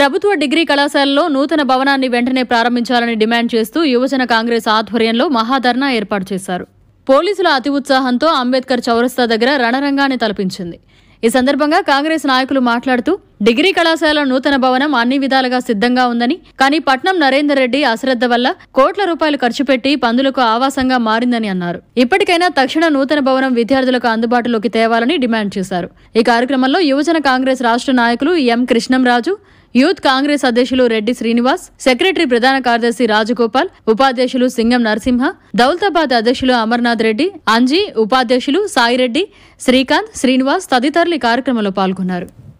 ప్రభుత్వ డిగ్రీ కళాశాలలో నూతన భవనాన్ని వెంటనే ప్రారంభించాలని డిమాండ్ చేస్తూ యువజన కాంగ్రెస్ ఆధ్వర్యంలో మహాధర్నా ఏర్పాటు చేశారు పోలీసుల అతి ఉత్సాహంతో అంబేద్కర్ చౌరస్తా దగ్గర రణరంగాన్ని తలపించింది ఈ సందర్భంగా కాంగ్రెస్ నాయకులు మాట్లాడుతూ డిగ్రీ కళాశాల నూతన భవనం అన్ని విధాలుగా సిద్ధంగా ఉందని కానీ పట్నం నరేందర్ రెడ్డి అశ్రద్ధ వల్ల కోట్ల రూపాయలు ఖర్చు పెట్టి పందులకు ఆవాసంగా మారిందని అన్నారు ఇప్పటికైనా తక్షణ నూతన భవనం విద్యార్థులకు అందుబాటులోకి తేవాలని డిమాండ్ చేశారు ఈ కార్యక్రమంలో యువజన కాంగ్రెస్ రాష్ట్ర నాయకులు ఎం కృష్ణంరాజు యూత్ కాంగ్రెస్ అధ్యక్షులు రెడ్డి శ్రీనివాస్ సెక్రటరీ ప్రధాన కార్యదర్శి రాజగోపాల్ ఉపాధ్యక్షులు సింగం నరసింహ దౌలతాబాద్ అధ్యక్షులు అమర్నాథ్ రెడ్డి అంజీ ఉపాధ్యక్షులు సాయిరెడ్డి శ్రీకాంత్ శ్రీనివాస్ తదితరులు ఈ కార్యక్రమంలో పాల్గొన్నారు